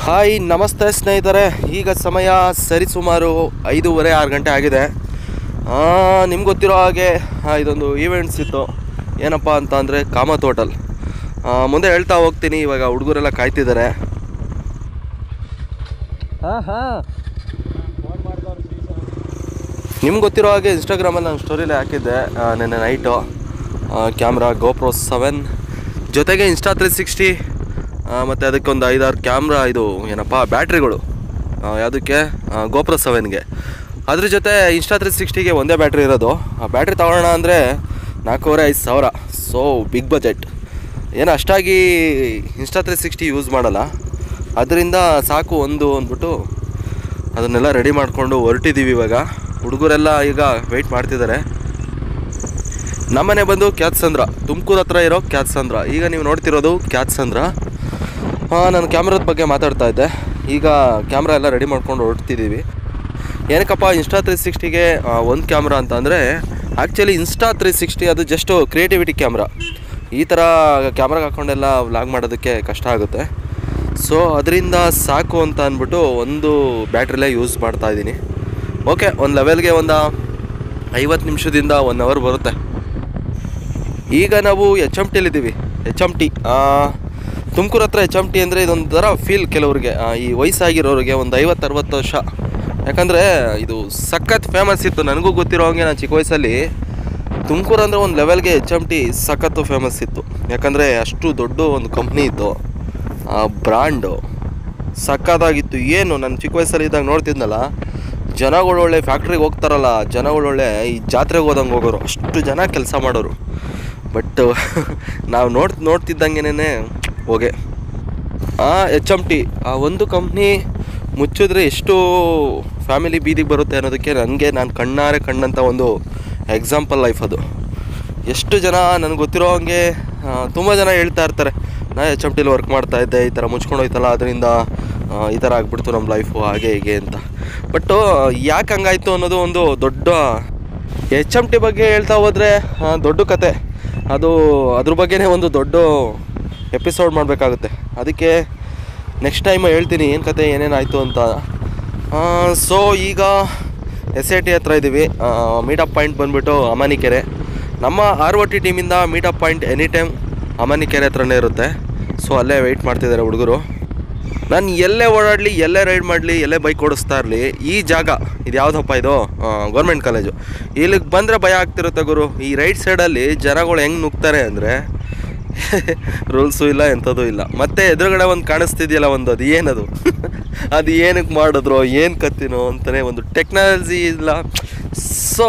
Hi ನಮಸ್ತೆ ಸ್ನೇಹಿತರೆ ಈಗ ಸಮಯ ಸರಿಸುಮಾರು ಐದೂವರೆ ಆರು ಗಂಟೆ ಆಗಿದೆ ನಿಮ್ಗೆ ಗೊತ್ತಿರೋ ಹಾಗೆ ಆ, ಇದೊಂದು ಈವೆಂಟ್ಸ್ ಇತ್ತು ಏನಪ್ಪ ಅಂತ ಅಂದರೆ ಕಾಮತ್ ಹೋಟೆಲ್ ಆ, ಮುಂದೆ ಹೇಳ್ತಾ ಹೋಗ್ತೀನಿ ಇವಾಗ ಹುಡುಗರೆಲ್ಲ ಕಾಯ್ತಿದ್ದಾರೆ ಹಾಂ ಹಾಂ ನಿಮ್ಗೆ ಗೊತ್ತಿರೋ ಹಾಗೆ ಇನ್ಸ್ಟಾಗ್ರಾಮಲ್ಲಿ ನಾನು ಸ್ಟೋರಿಲಿ ಹಾಕಿದ್ದೆ ಆ, ನೆನ್ನೆ ನೈಟು ಕ್ಯಾಮ್ರಾ ಗೋಪ್ರೋ ಸೆವೆನ್ ಜೊತೆಗೆ ಇನ್ಸ್ಟಾ ತ್ರೀ ಸಿಕ್ಸ್ಟಿ ಮತ್ತು ಅದಕ್ಕೊಂದು ಐದಾರು ಕ್ಯಾಮ್ರಾ ಇದು ಏನಪ್ಪ ಬ್ಯಾಟ್ರಿಗಳು ಯಾವುದಕ್ಕೆ ಗೋಪ್ರೋ ಸೆವೆನ್ಗೆ ಅದ್ರ ಜೊತೆ ಇನ್ಸ್ಟಾ ತ್ರೀ ಸಿಕ್ಸ್ಟಿಗೆ ಒಂದೇ ಬ್ಯಾಟ್ರಿ ಇರೋದು ಆ ಬ್ಯಾಟ್ರಿ ತಗೊಳ್ಳೋಣ ಅಂದರೆ ನಾಲ್ಕೂವರೆ ಐದು ಸಾವಿರ ಸೊ ಬಿಗ್ ಬಜೆಟ್ ಏನು ಅಷ್ಟಾಗಿ ಇನ್ಸ್ಟಾ ತ್ರೀ ಸಿಕ್ಸ್ಟಿ ಯೂಸ್ ಮಾಡಲ್ಲ ಅದರಿಂದ ಸಾಕು ಒಂದು ಅಂದ್ಬಿಟ್ಟು ಅದನ್ನೆಲ್ಲ ರೆಡಿ ಮಾಡಿಕೊಂಡು ಹೊರಟಿದ್ದೀವಿ ಇವಾಗ ಹುಡುಗರೆಲ್ಲ ಈಗ ವೆಯ್ಟ್ ಮಾಡ್ತಿದ್ದಾರೆ ನಮ್ಮನೆ ಬಂದು ಕ್ಯಾತ್ಸಂದ್ರ ತುಮಕೂರು ಹತ್ರ ಇರೋ ಕ್ಯಾತ್ಸಂದ್ರ ಈಗ ನೀವು ನೋಡ್ತಿರೋದು ಕ್ಯಾತ್ಸಂದ್ರ ಹಾಂ ನಾನು ಕ್ಯಾಮ್ರಾದ ಬಗ್ಗೆ ಮಾತಾಡ್ತಾ ಇದ್ದೆ ಈಗ ಕ್ಯಾಮ್ರಾ ಎಲ್ಲ ರೆಡಿ ಮಾಡ್ಕೊಂಡು ಹೊರಡ್ತಿದ್ದೀವಿ ಏನಕ್ಕಪ್ಪ ಇನ್ಸ್ಟಾ ತ್ರೀ ಸಿಕ್ಸ್ಟಿಗೆ ಒಂದು ಕ್ಯಾಮ್ರಾ ಅಂತ ಅಂದರೆ ಆ್ಯಕ್ಚುಲಿ ಇನ್ಸ್ಟಾ ತ್ರೀ ಸಿಕ್ಸ್ಟಿ ಅದು ಜಸ್ಟು ಕ್ರಿಯೇಟಿವಿಟಿ ಕ್ಯಾಮ್ರಾ ಈ ಥರ ಕ್ಯಾಮ್ರಾಗೆ ಹಾಕ್ಕೊಂಡೆಲ್ಲ ವ್ಲಾಗ್ ಮಾಡೋದಕ್ಕೆ ಕಷ್ಟ ಆಗುತ್ತೆ ಸೊ ಅದರಿಂದ ಸಾಕು ಅಂತ ಅಂದ್ಬಿಟ್ಟು ಒಂದು ಬ್ಯಾಟ್ರಿಲೇ ಯೂಸ್ ಮಾಡ್ತಾ ಇದ್ದೀನಿ ಓಕೆ ಒಂದು ಲೆವೆಲ್ಗೆ ಒಂದು ಐವತ್ತು ನಿಮಿಷದಿಂದ ಒನ್ ಅವರ್ ಬರುತ್ತೆ ಈಗ ನಾವು ಎಚ್ ಎಮ್ ಟಿಲಿದ್ದೀವಿ ಎಚ್ ಎಮ್ ಟಿ ತುಮಕೂರು ಹತ್ರ ಎಚ್ ಎಮ್ ಟಿ ಅಂದರೆ ಇದೊಂಥರ ಫೀಲ್ ಕೆಲವ್ರಿಗೆ ಆ, ಈ ವಯಸ್ಸಾಗಿರೋರಿಗೆ ಒಂದು ಐವತ್ತು ಅರವತ್ತು ವರ್ಷ ಯಾಕಂದರೆ ಇದು ಸಖತ್ ಫೇಮಸ್ ಇತ್ತು ನನಗೂ ಗೊತ್ತಿರೋ ಹಾಗೆ ನಾನು ಚಿಕ್ಕ ವಯಸ್ಸಲ್ಲಿ ತುಮಕೂರು ಅಂದರೆ ಒಂದು ಲೆವೆಲ್ಗೆ ಎಚ್ ಎಮ್ ಟಿ ಸಖತ್ತು ಫೇಮಸ್ ಇತ್ತು ಯಾಕಂದರೆ ಅಷ್ಟು ದೊಡ್ಡ ಒಂದು ಕಂಪ್ನಿ ಇತ್ತು ಆ ಬ್ರ್ಯಾಂಡು ಸಖತ್ತಾಗಿತ್ತು ಏನು ನಾನು ಚಿಕ್ಕ ವಯಸ್ಸಲ್ಲಿ ಇದ್ದಾಗ ನೋಡ್ತಿದ್ನಲ್ಲ ಜನಗಳು ಒಳ್ಳೆ ಫ್ಯಾಕ್ಟ್ರಿಗೆ ಹೋಗ್ತಾರಲ್ಲ ಜನಗಳು ಒಳ್ಳೆ ಈ ಜಾತ್ರೆಗೆ ಹೋದಂಗೆ ಹೋಗೋರು ಅಷ್ಟು ಜನ ಕೆಲಸ ಮಾಡೋರು ಬಟ್ ನಾವು ನೋಡ್ ನೋಡ್ತಿದ್ದಂಗೆನೇ ಹೋಗೆ ಆ ಎಚ್ ಎಮ್ ಟಿ ಆ ಒಂದು ಕಂಪ್ನಿ ಮುಚ್ಚಿದ್ರೆ ಎಷ್ಟು ಫ್ಯಾಮಿಲಿ ಬೀದಿಗೆ ಬರುತ್ತೆ ಅನ್ನೋದಕ್ಕೆ ನನಗೆ ನಾನು ಕಣ್ಣಾರೆ ಕಣ್ಣಂತ ಒಂದು ಎಕ್ಸಾಂಪಲ್ ಲೈಫ್ ಅದು ಎಷ್ಟು ಜನ ನನಗೆ ಗೊತ್ತಿರೋ ಹಂಗೆ ತುಂಬ ಜನ ಹೇಳ್ತಾ ಇರ್ತಾರೆ ನಾ ಎಚ್ ಎಮ್ ಟಿಲಿ ವರ್ಕ್ ಮಾಡ್ತಾ ಇದ್ದೆ ಈ ಥರ ಮುಚ್ಕೊಂಡು ಹೋಯ್ತಲ್ಲ ಅದರಿಂದ ಈ ಥರ ಆಗ್ಬಿಡ್ತು ನಮ್ಮ ಲೈಫು ಹಾಗೆ ಹೀಗೆ ಅಂತ ಬಟ್ಟು ಯಾಕೆ ಹಂಗಾಯ್ತು ಅನ್ನೋದು ಒಂದು ದೊಡ್ಡ ಎಚ್ ಎಮ್ ಟಿ ಬಗ್ಗೆ ಹೇಳ್ತಾ ಹೋದರೆ ದೊಡ್ಡ ಕತೆ ಅದು ಅದ್ರ ಬಗ್ಗೆನೇ ಒಂದು ದೊಡ್ಡ ಎಪಿಸೋಡ್ ಮಾಡಬೇಕಾಗುತ್ತೆ ಅದಕ್ಕೆ ನೆಕ್ಸ್ಟ್ ಟೈಮ್ ಹೇಳ್ತೀನಿ ಏನು ಕತೆ ಏನೇನಾಯಿತು ಅಂತ ಸೊ ಈಗ ಎಸ್ ಐ ಟಿ ಹತ್ರ ಇದ್ದೀವಿ ಮೀಟಪ್ ಪಾಯಿಂಟ್ ಬಂದುಬಿಟ್ಟು ಅಮಾನಿಕೆರೆ ನಮ್ಮ ಆರ್ ಒ ಟಿ ಟೀಮಿಂದ meetup point any time Amanikere ಹತ್ರನೇ ಇರುತ್ತೆ ಸೊ ಅಲ್ಲೇ ವೆಯ್ಟ್ ಮಾಡ್ತಿದ್ದಾರೆ ಹುಡುಗರು ನಾನು ಎಲ್ಲೇ ಓಡಾಡಲಿ ಎಲ್ಲೇ ರೈಡ್ ಮಾಡಲಿ ಎಲ್ಲೇ ಬೈಕ್ ಓಡಿಸ್ತಾ ಇರಲಿ ಈ ಜಾಗ ಇದು ಯಾವುದಪ್ಪ ಇದು ಗೌರ್ಮೆಂಟ್ ಕಾಲೇಜು ಇಲ್ಲಿಗೆ ಬಂದರೆ ಭಯ ಆಗ್ತಿರುತ್ತೆ ಗುರು ಈ ರೈಟ್ ಸೈಡಲ್ಲಿ ಜನಗಳು ಹೆಂಗೆ ನುಗ್ತಾರೆ ಅಂದರೆ ರೂಲ್ಸು ಇಲ್ಲ ಎಂಥದ್ದು ಇಲ್ಲ ಮತ್ತೆ ಎದುರುಗಡೆ ಒಂದು ಕಾಣಿಸ್ತಿದೆಯಲ್ಲ ಒಂದು ಅದು ಏನದು ಅದು ಏನಕ್ಕೆ ಮಾಡಿದ್ರು ಏನು ಕತ್ತಿನೋ ಅಂತಲೇ ಒಂದು ಟೆಕ್ನಾಲಜಿ ಇಲ್ಲ ಸೊ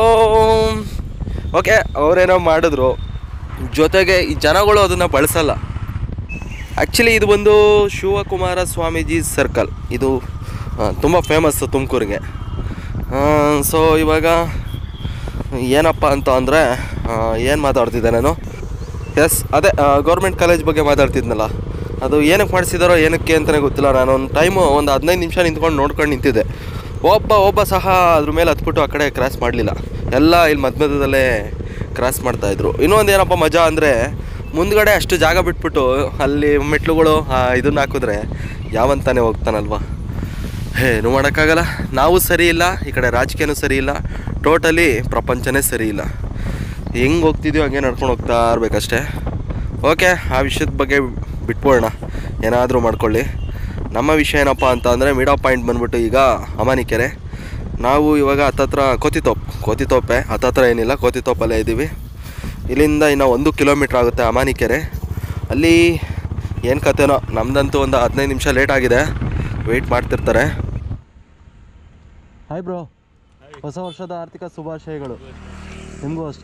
ಓಕೆ ಅವರೇನೋ ಮಾಡಿದ್ರು ಜೊತೆಗೆ ಈ ಜನಗಳು ಅದನ್ನು ಬಳಸಲ್ಲ ಆ್ಯಕ್ಚುಲಿ ಇದು ಬಂದು ಶಿವಕುಮಾರ ಸ್ವಾಮೀಜಿ ಸರ್ಕಲ್ ಇದು ತುಂಬ ಫೇಮಸ್ಸು ತುಮಕೂರಿಗೆ ಸೊ ಇವಾಗ ಏನಪ್ಪ ಅಂತ ಅಂದರೆ ಏನು ಮಾತಾಡ್ತಿದ್ದೆ ನಾನು ಎಸ್ ಅದೇ ಗೌರ್ಮೆಂಟ್ ಕಾಲೇಜ್ ಬಗ್ಗೆ ಮಾತಾಡ್ತಿದ್ನಲ್ಲ ಅದು ಏನಕ್ಕೆ ಮಾಡಿಸಿದಾರೋ ಏನಕ್ಕೆ ಅಂತಲೇ ಗೊತ್ತಿಲ್ಲ ನಾನು ಒಂದು ಟೈಮು ಒಂದು ಹದಿನೈದು ನಿಮಿಷ ನಿಂತ್ಕೊಂಡು ನೋಡ್ಕೊಂಡು ನಿಂತಿದ್ದೆ ಒಬ್ಬ ಒಬ್ಬ ಸಹ ಅದ್ರ ಮೇಲೆ ಹತ್ಬಿಟ್ಟು ಆ ಕಡೆ ಕ್ರಾಸ್ ಮಾಡಲಿಲ್ಲ ಎಲ್ಲ ಇಲ್ಲಿ ಮಧ್ಯ ಮಧ್ಯದಲ್ಲೇ ಕ್ರಾಸ್ ಮಾಡ್ತಾಯಿದ್ರು ಇನ್ನೊಂದು ಏನಪ್ಪ ಮಜಾ ಅಂದರೆ ಮುಂದ್ಗಡೆ ಅಷ್ಟು ಜಾಗ ಬಿಟ್ಬಿಟ್ಟು ಅಲ್ಲಿ ಮೆಟ್ಲುಗಳು ಇದನ್ನ ಹಾಕಿದ್ರೆ ಯಾವಂತಾನೆ ಹೋಗ್ತಾನಲ್ವಾ ಏನು ಮಾಡೋಕ್ಕಾಗಲ್ಲ ನಾವು ಸರಿ ಇಲ್ಲ ಈ ಕಡೆ ರಾಜಕೀಯನೂ ಸರಿ ಇಲ್ಲ ಟೋಟಲಿ ಪ್ರಪಂಚನೇ ಸರಿ ಇಲ್ಲ ಹೆಂಗೆ ಹೋಗ್ತಿದ್ಯೋ ಹಂಗೆ ನಡ್ಕೊಂಡು ಹೋಗ್ತಾ ಇರ್ಬೇಕಷ್ಟೇ ಓಕೆ ಆ ವಿಷಯದ ಬಗ್ಗೆ ಬಿಟ್ಬೋಣ ಏನಾದರೂ ಮಾಡ್ಕೊಳ್ಳಿ ನಮ್ಮ ವಿಷಯ ಏನಪ್ಪ ಅಂತ ಅಂದರೆ ಮಿಡೋ ಪಾಯಿಂಟ್ ಬಂದ್ಬಿಟ್ಟು ಈಗ ಅಮಾನಿಕೆರೆ ನಾವು ಇವಾಗ ಹತ್ತತ್ರ ಕೋತಿತೋಪ್ ಕೋತಿತೋಪೆ ಹತ್ತತ್ರ ಏನಿಲ್ಲ ಕೋತಿತೋಪಲ್ಲೇ ಇದ್ದೀವಿ ಇಲ್ಲಿಂದ ಇನ್ನು ಒಂದು ಕಿಲೋಮೀಟ್ರ್ ಆಗುತ್ತೆ ಅಮಾನಿಕೆರೆ ಅಲ್ಲಿ ಏನು ಕತೆನೋ ನಮ್ದಂತೂ ಒಂದು ಹದಿನೈದು ನಿಮಿಷ ಲೇಟ್ ಆಗಿದೆ ವೆಯ್ಟ್ ಮಾಡ್ತಿರ್ತಾರೆ ಹಾಯ್ ಬ್ರೋ ಹೊಸ ವರ್ಷದ ಆರ್ಥಿಕ ಶುಭಾಶಯಗಳು ನಿಮಗೂ ಅಷ್ಟೇ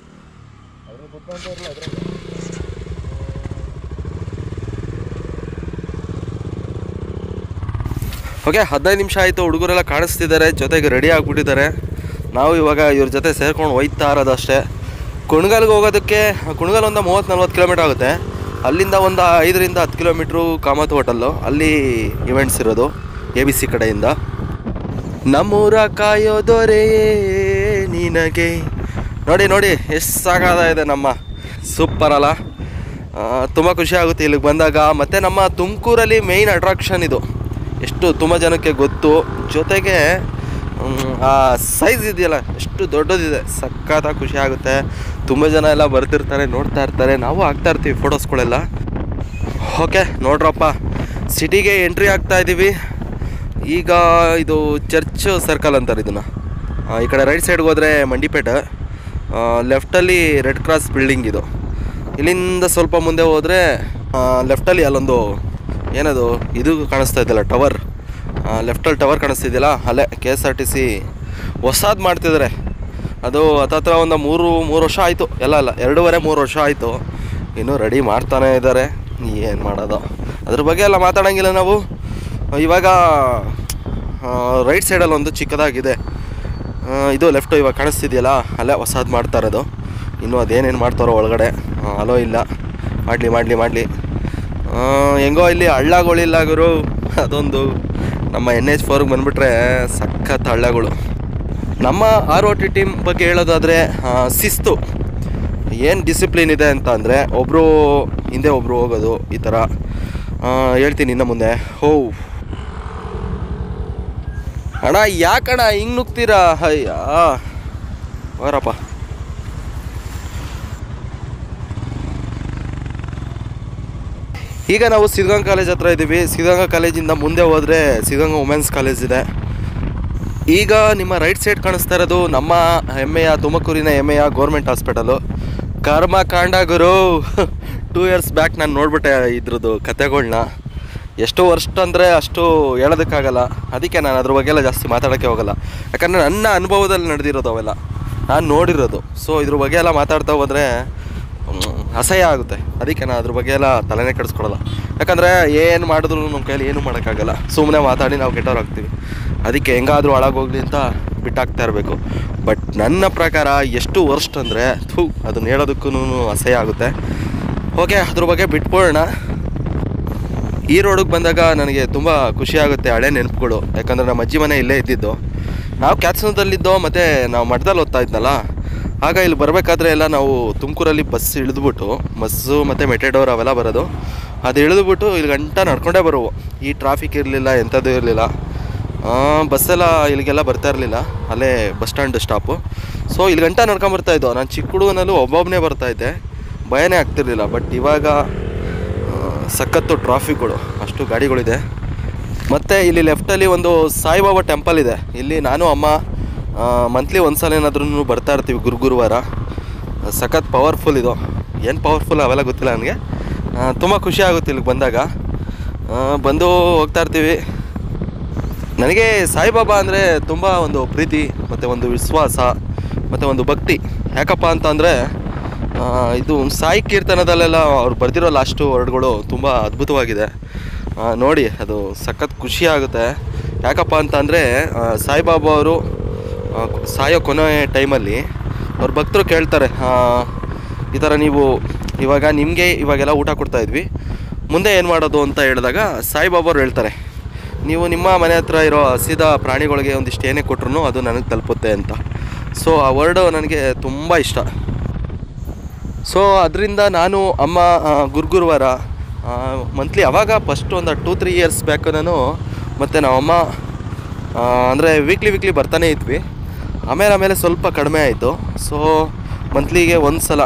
ಓಕೆ ಹದಿನೈದು ನಿಮಿಷ ಆಯಿತು ಹುಡುಗರೆಲ್ಲ ಕಾಣಿಸ್ತಿದ್ದಾರೆ ಜೊತೆಗೆ ರೆಡಿ ಆಗಿಬಿಟ್ಟಿದ್ದಾರೆ ನಾವು ಇವಾಗ ಇವ್ರ ಜೊತೆ ಸೇರ್ಕೊಂಡು ಹೋಯ್ತಾ ಇರೋದಷ್ಟೇ ಕುಣಗಲ್ಗೆ ಹೋಗೋದಕ್ಕೆ ಕುಣಗಲ್ ಒಂದು ಮೂವತ್ತು ನಲ್ವತ್ತು ಕಿಲೋಮೀಟ್ರ್ ಆಗುತ್ತೆ ಅಲ್ಲಿಂದ ಒಂದು ಐದರಿಂದ ಹತ್ತು ಕಿಲೋಮೀಟ್ರು ಕಾಮತ್ ಹೋಟೆಲ್ಲು ಅಲ್ಲಿ ಇವೆಂಟ್ಸ್ ಇರೋದು ಎ ಬಿ ಸಿ ಕಡೆಯಿಂದ ನಮ್ಮೂರ ಕಾಯೋ ದೊರೆಯೇ ನಿನಗೆ ನೋಡಿ ನೋಡಿ ಎಷ್ಟು ಸಾಕಾದ ಇದೆ ನಮ್ಮ ಸೂಪರ್ ಅಲ್ಲ ತುಂಬ ಖುಷಿ ಆಗುತ್ತೆ ಇಲ್ಲಿಗೆ ಬಂದಾಗ ಮತ್ತು ನಮ್ಮ ತುಮಕೂರಲ್ಲಿ ಮೇಯ್ನ್ ಅಟ್ರಾಕ್ಷನ್ ಇದು ಎಷ್ಟು ತುಂಬ ಜನಕ್ಕೆ ಗೊತ್ತು ಜೊತೆಗೆ ಮ್, ಆ ಸೈಜ್ ಇದೆಯಲ್ಲ ಎಷ್ಟು ದೊಡ್ಡದಿದೆ ಸಖತ್ತಾಗಿ ಖುಷಿ ಆಗುತ್ತೆ ತುಂಬ ಜನ ಎಲ್ಲ ಬರ್ತಿರ್ತಾರೆ ನೋಡ್ತಾ ಇರ್ತಾರೆ ನಾವು ಹಾಕ್ತಾ ಇರ್ತೀವಿ ಫೋಟೋಸ್ಗಳೆಲ್ಲ ಓಕೆ ನೋಡ್ರಪ್ಪ ಸಿಟಿಗೆ ಎಂಟ್ರಿ ಆಗ್ತಾ ಇದ್ದೀವಿ ಈಗ ಇದು ಚರ್ಚ್ ಸರ್ಕಲ್ ಅಂತಾರೆ ಇದನ್ನು ಈ ಕಡೆ ರೈಟ್ ಸೈಡ್ಗೆ ಹೋದರೆ ಮಂಡಿಪೇಟೆ ಲೆಫ್ಟಲ್ಲಿ ರೆಡ್ ಕ್ರಾಸ್ ಬಿಲ್ಡಿಂಗ್ ಇದು ಇಲ್ಲಿಂದ ಸ್ವಲ್ಪ ಮುಂದೆ ಹೋದರೆ ಲೆಫ್ಟಲ್ಲಿ ಅಲ್ಲೊಂದು ಏನದು ಇದು ಕಾಣಿಸ್ತಾ ಇದೆಯಲ್ಲ ಟವರ್ ಲೆಫ್ಟಲ್ಲಿ ಟವರ್ ಕಾಣಿಸ್ತಿದೆಯಲ್ಲ ಅಲ್ಲೇ K S R T C ಹೊಸಾದು ಮಾಡ್ತಿದ್ದಾರೆ ಅದು ಹತ್ತತ್ರ ಒಂದು ಮೂರು ಮೂರು ವರ್ಷ ಆಯಿತು ಎಲ್ಲ ಅಲ್ಲ ಎರಡೂವರೆ ಮೂರು ವರ್ಷ ಆಯಿತು ಇನ್ನೂ ರೆಡಿ ಮಾಡ್ತಾನೇ ಇದ್ದಾರೆ ಏನು ಮಾಡೋದು ಅದ್ರ ಬಗ್ಗೆ ಎಲ್ಲ ಮಾತಾಡೋಂಗಿಲ್ಲ ನಾವು ಇವಾಗ ರೈಟ್ ಸೈಡಲ್ಲಿ ಒಂದು ಚಿಕ್ಕದಾಗಿದೆ ಆ, ಇದು ಲೆಫ್ಟು ಇವಾಗ ಕಾಣಿಸ್ತಿದೆಯಲ್ಲ ಅಲ್ಲೇ ಹೊಸಾದು ಮಾಡ್ತಾ ಇರೋದು ಇನ್ನೂ ಅದೇನೇನು ಮಾಡ್ತಾರೋ ಒಳಗಡೆ ಆ, ಅಲೋ ಇಲ್ಲ ಮಾಡಲಿ ಮಾಡಲಿ ಮಾಡಲಿ ಹೆಂಗೋ ಇಲ್ಲಿ ಹಳ್ಳಗಳಿಲ್ಲ ಗುರು ಅದೊಂದು ನಮ್ಮ ಎನ್ ಎಚ್ ಫೋರ್ಗೆ ಬಂದುಬಿಟ್ರೆ ಸಖತ್ ಹಳ್ಳಗಳು ನಮ್ಮ ಆರ್ ಒ ಟಿ ಟೀಮ್ ಬಗ್ಗೆ ಹೇಳೋದಾದರೆ ಶಿಸ್ತು ಏನು ಡಿಸಿಪ್ಲಿನ್ ಇದೆ ಅಂತ ಅಂದರೆ ಒಬ್ಬರು ಹಿಂದೆ ಒಬ್ಬರು ಹೋಗೋದು ಈ ಥರ ಆ, ಹೇಳ್ತೀನಿ ಇನ್ನು ಮುಂದೆ ಹೋ ಅಣ್ಣ ಯಾಕಣ್ಣ ಹಿಂಗೆ ನುಗ್ತೀರಾ ಅಯ್ಯ ಬರಪ್ಪ ಈಗ ನಾವು ಸಿದ್ಧಗಂಗಾ ಕಾಲೇಜ್ ಹತ್ರ ಇದ್ದೀವಿ ಸಿದ್ಧಗಂಗಾ ಕಾಲೇಜಿಂದ ಮುಂದೆ ಹೋದರೆ ಸಿದ್ಧಗಂಗಾ ವುಮೆನ್ಸ್ ಕಾಲೇಜ್ ಇದೆ ಈಗ ನಿಮ್ಮ ರೈಟ್ ಸೈಡ್ ಕಾಣಿಸ್ತಾ ಇರೋದು ನಮ್ಮ ಹೆಮ್ಮೆಯ ತುಮಕೂರಿನ ಹೆಮ್ಮೆಯ ಗೌರ್ಮೆಂಟ್ ಹಾಸ್ಪಿಟಲು ಕರ್ಮಕಾಂಡ ಗುರು ಟೂ ಇಯರ್ಸ್ ಬ್ಯಾಕ್ ನಾನು ನೋಡ್ಬಿಟ್ಟೆ ಇದ್ರದ್ದು ಕತೆಗಳ್ನ ಎಷ್ಟು ವರ್ಷ ಅಂದರೆ ಅಷ್ಟು ಹೇಳೋದಕ್ಕಾಗಲ್ಲ ಅದಕ್ಕೆ ನಾನು ಅದ್ರ ಬಗ್ಗೆ ಎಲ್ಲ ಜಾಸ್ತಿ ಮಾತಾಡೋಕ್ಕೆ ಹೋಗಲ್ಲ ಯಾಕಂದರೆ ನನ್ನ ಅನುಭವದಲ್ಲಿ ನಡೆದಿರೋದು ಅವೆಲ್ಲ ನಾನು ನೋಡಿರೋದು ಸೊ ಇದ್ರ ಬಗ್ಗೆ ಎಲ್ಲ ಮಾತಾಡ್ತಾ ಹೋದರೆ ಮ್, ಅಸಹ್ಯ ಆಗುತ್ತೆ ಅದಕ್ಕೆ ನಾನು ಅದ್ರ ಬಗ್ಗೆ ಎಲ್ಲ ತಲೆನೇ ಕೆಡಿಸ್ಕೊಳಲ್ಲ ಯಾಕಂದರೆ ಏನು ಮಾಡಿದ್ರು ನಮ್ಮ ಕೈಯಲ್ಲಿ ಏನು ಮಾಡೋಕ್ಕಾಗಲ್ಲ ಸುಮ್ಮನೆ ಮಾತಾಡಿ ನಾವು ಕೆಟ್ಟವ್ರಾಗ್ತೀವಿ ಅದಕ್ಕೆ ಹೆಂಗಾದರೂ ಹಾಳಾಗೋಗ್ಲಿ ಅಂತ ಬಿಟ್ಟಾಕ್ತಾ ಇರಬೇಕು ಬಟ್ ನನ್ನ ಪ್ರಕಾರ ಎಷ್ಟು ವರ್ಸ್ಟ್ ಅಂದರೆ ಥೂ ಅದನ್ನ ಹೇಳೋದಕ್ಕೂ ಅಸಹ್ಯ ಆಗುತ್ತೆ ಓಕೆ ಅದ್ರ ಬಗ್ಗೆ ಬಿಟ್ಬಿಡೋಣ ಈ ರೋಡಿಗೆ ಬಂದಾಗ ನನಗೆ ತುಂಬ ಖುಷಿ ಆಗುತ್ತೆ ಹಳೆ ನೆನಪುಗಳು ಯಾಕಂದರೆ ನಮ್ಮ ಅಜ್ಜಿ ಮನೆ ಇಲ್ಲೇ ಇದ್ದಿದ್ದು ನಾವು ಕ್ಯಾತ್ಸನದಲ್ಲಿದ್ದೋ ಮತ್ತು ನಾವು ಮಠದಲ್ಲಿ ಓದ್ತಾ ಇದ್ನಲ್ಲ ಆಗ ಇಲ್ಲಿ ಬರಬೇಕಾದ್ರೆ ಎಲ್ಲ ನಾವು ತುಮಕೂರಲ್ಲಿ ಬಸ್ ಇಳಿದ್ಬಿಟ್ಟು ಬಸ್ಸು ಮತ್ತು ಮೆಟೆಡೋರ್ ಅವೆಲ್ಲ ಬರೋದು ಅದು ಇಳಿದ್ಬಿಟ್ಟು ಇಲ್ಲಿ ಗಂಟ ನಡ್ಕೊಂಡೇ ಬರುವು ಈ ಟ್ರಾಫಿಕ್ ಇರಲಿಲ್ಲ ಎಂಥದ್ದು ಇರಲಿಲ್ಲ ಬಸ್ಸೆಲ್ಲ ಇಲ್ಲಿಗೆಲ್ಲ ಬರ್ತಾ ಇರಲಿಲ್ಲ ಅಲ್ಲೇ ಬಸ್ ಸ್ಟ್ಯಾಂಡ್ ಸ್ಟಾಪು ಸೊ ಇಲ್ಲಿ ಗಂಟ ನಡ್ಕೊಂಬರ್ತಾ ಇದ್ದೋ ನಾನು ಚಿಕ್ಕ ಹುಡುಗನಲ್ಲೂ ಒಬ್ಬೊಬ್ಬನೇ ಬರ್ತಾ ಇದ್ದೆ ಭಯನೇ ಆಗ್ತಿರ್ಲಿಲ್ಲ ಬಟ್ ಇವಾಗ ಆ, ಸಖತ್ತು ಟ್ರಾಫಿಕ್ಗಳು ಅಷ್ಟು ಗಾಡಿಗಳಿದೆ ಮತ್ತು ಇಲ್ಲಿ ಲೆಫ್ಟಲ್ಲಿ ಒಂದು ಸಾಯಿಬಾಬಾ ಟೆಂಪಲ್ ಇದೆ ಇಲ್ಲಿ ನಾನು ಅಮ್ಮ ಮಂತ್ಲಿ ಒಂದು ಸಲ ಏನಾದ್ರೂ ಬರ್ತಾ ಇರ್ತೀವಿ ಗುರು ಗುರುವಾರ ಸಖತ್ ಪವರ್ಫುಲ್ ಇದು ಏನು ಪವರ್ಫುಲ್ ಅವೆಲ್ಲ ಗೊತ್ತಿಲ್ಲ ನನಗೆ ತುಂಬ ಖುಷಿ ಆಗುತ್ತೆ ಇಲ್ಲಿಗೆ ಬಂದಾಗ ಆ, ಬಂದು ಹೋಗ್ತಾ ಇರ್ತೀವಿ ನನಗೆ ಸಾಯಿಬಾಬಾ ಅಂದರೆ ತುಂಬ ಒಂದು ಪ್ರೀತಿ ಮತ್ತು ಒಂದು ವಿಶ್ವಾಸ ಮತ್ತು ಒಂದು ಭಕ್ತಿ ಯಾಕಪ್ಪ ಅಂತ ಅಂದರೆ ಇದು ಸಾಯಿ ಕೀರ್ತನದಲ್ಲೆಲ್ಲ ಅವ್ರು ಬರೆದಿರೋ ಲಾಸ್ಟು ವರ್ಡ್ಗಳು ತುಂಬ ಅದ್ಭುತವಾಗಿದೆ ಆ, ನೋಡಿ ಅದು ಸಖತ್ ಖುಷಿ ಆಗುತ್ತೆ ಯಾಕಪ್ಪ ಅಂತ ಅಂದರೆ ಸಾಯಿಬಾಬಾ ಅವರು ಆ, ಸಾಯೋ ಕೊನೆ ಟೈಮಲ್ಲಿ ಅವ್ರ ಭಕ್ತರು ಕೇಳ್ತಾರೆ ಆ, ಈ ಥರ ನೀವು ಇವಾಗ ನಿಮಗೆ ಇವಾಗೆಲ್ಲ ಊಟ ಕೊಡ್ತಾ ಇದ್ವಿ ಮುಂದೆ ಏನು ಮಾಡೋದು ಅಂತ ಹೇಳಿದಾಗ ಸಾಯಿಬಾಬಾ ಅವ್ರು ಹೇಳ್ತಾರೆ ನೀವು ನಿಮ್ಮ ಮನೆ ಹತ್ರ ಇರೋ ಹಸಿದ ಪ್ರಾಣಿಗಳಿಗೆ ಒಂದಿಷ್ಟು ಏನೇ ಕೊಟ್ರು ಅದು ನನಗೆ ತಲುಪುತ್ತೆ ಅಂತ ಸೊ ಆ ವರ್ಡು ನನಗೆ ತುಂಬ ಇಷ್ಟ ಸೊ ಅದರಿಂದ ನಾನು ಅಮ್ಮ ಆ, ಗುರುಗುರುವಾರ ಮಂತ್ಲಿ ಅವಾಗ ಫಸ್ಟ್ ಒಂದು ಟೂ ತ್ರೀ ಇಯರ್ಸ್ ಬ್ಯಾಕ್ ನಾನು ಮತ್ತು ನಮ್ಮಮ್ಮ ಅಂದರೆ ವೀಕ್ಲಿ ವೀಕ್ಲಿ ಬರ್ತಾನೆ ಇದ್ವಿ ಆಮೇಲೆ ಆಮೇಲೆ ಸ್ವಲ್ಪ ಕಡಿಮೆ ಆಯಿತು ಸೊ ಮಂತ್ಲಿಗೆ ಒಂದು ಸಲ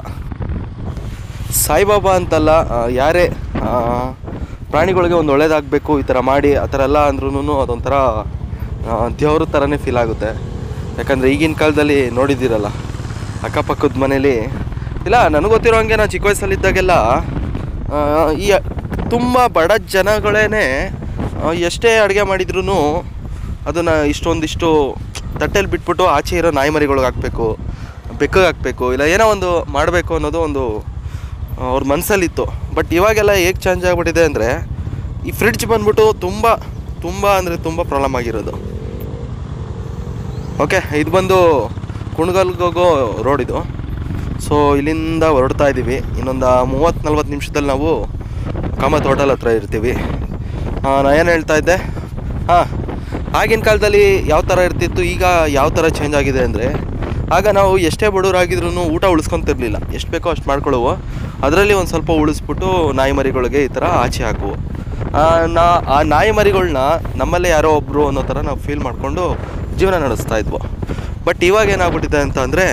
ಸಾಯಿಬಾಬಾ ಅಂತಲ್ಲ ಆ, ಯಾರೇ ಆ, ಪ್ರಾಣಿಗಳಿಗೆ ಒಂದು ಒಳ್ಳೇದಾಗಬೇಕು ಈ ಥರ ಮಾಡಿ ಆ ಥರ ಎಲ್ಲ ಅಂದ್ರೂ ಅದೊಂಥರ ದೇವ್ರ ಥರನೇ ಫೀಲ್ ಆಗುತ್ತೆ ಯಾಕಂದರೆ ಈಗಿನ ಕಾಲದಲ್ಲಿ ನೋಡಿದ್ದೀರಲ್ಲ ಅಕ್ಕಪಕ್ಕದ ಮನೇಲಿ ಇಲ್ಲ ನನಗೆ ಗೊತ್ತಿರೋ ಹಂಗೆ ನಾನು ಚಿಕ್ಕ ವಯಸ್ಸಲ್ಲಿದ್ದಾಗೆಲ್ಲ ಆ, ಈ ತುಂಬ ಬಡ ಜನಗಳೇ ಎಷ್ಟೇ ಅಡುಗೆ ಮಾಡಿದ್ರೂ ಅದನ್ನು ಇಷ್ಟೊಂದಿಷ್ಟು ತಟ್ಟೆಲಿ ಬಿಟ್ಬಿಟ್ಟು ಆಚೆ ಇರೋ ನಾಯಿ ಮರಿಗಳಿಗೆ ಹಾಕಬೇಕು ಬೆಕ್ಕಗೆ ಹಾಕಬೇಕು ಇಲ್ಲ ಏನೋ ಒಂದು ಮಾಡಬೇಕು ಅನ್ನೋದು ಒಂದು ಅವ್ರ ಮನಸ್ಸಲ್ಲಿತ್ತು ಬಟ್ ಇವಾಗೆಲ್ಲ ಹೇಗೆ ಚೇಂಜ್ ಆಗಿಬಿಟ್ಟಿದೆ ಅಂದರೆ ಈ ಫ್ರಿಡ್ಜ್ ಬಂದ್ಬಿಟ್ಟು ತುಂಬ ತುಂಬ ಅಂದರೆ ತುಂಬ ಪ್ರಾಬ್ಲಮ್ ಆಗಿರೋದು ಓಕೆ ಇದು ಬಂದು ಕುಣಗಲ್ಗೆ ಹೋಗೋ ರೋಡ್ ಇದು ಸೊ ಇಲ್ಲಿಂದ ಹೊರಡ್ತಾ ಇದ್ದೀವಿ ಇನ್ನೊಂದು ಮೂವತ್ತು ನಲ್ವತ್ತು ನಿಮಿಷದಲ್ಲಿ ನಾವು ಕಾಮತ್ ಹೋಟೆಲ್ ಹತ್ರ ಇರ್ತೀವಿ ಆ, ನಾ ಏನು ಹೇಳ್ತಾ ಇದ್ದೆ ಹಾಂ ಆಗಿನ ಕಾಲದಲ್ಲಿ ಯಾವ ಥರ ಇರ್ತಿತ್ತು ಈಗ ಯಾವ ಥರ ಚೇಂಜ್ ಆಗಿದೆ ಅಂದರೆ ಆಗ ನಾವು ಎಷ್ಟೇ ಬಡವರಾಗಿದ್ರೂ ಊಟ ಉಳಿಸ್ಕೊತಿರ್ಲಿಲ್ಲ ಎಷ್ಟು ಬೇಕೋ ಅಷ್ಟು ಮಾಡ್ಕೊಳ್ಳುವು ಅದರಲ್ಲಿ ಒಂದು ಸ್ವಲ್ಪ ಉಳಿಸ್ಬಿಟ್ಟು ನಾಯಿ ಮರಿಗಳಿಗೆ ಈ ಥರ ಆಚೆ ಹಾಕುವು ಆ, ನಾ ಆ ನಾಯಿ ಮರಿಗಳ್ನ ನಮ್ಮಲ್ಲೇ ಯಾರೋ ಒಬ್ಬರು ಅನ್ನೋ ಥರ ನಾವು ಫೀಲ್ ಮಾಡಿಕೊಂಡು ಜೀವನ ನಡೆಸ್ತಾ ಇದ್ವು ಬಟ್ ಇವಾಗ ಏನಾಗ್ಬಿಟ್ಟಿದೆ ಅಂತ ಅಂದರೆ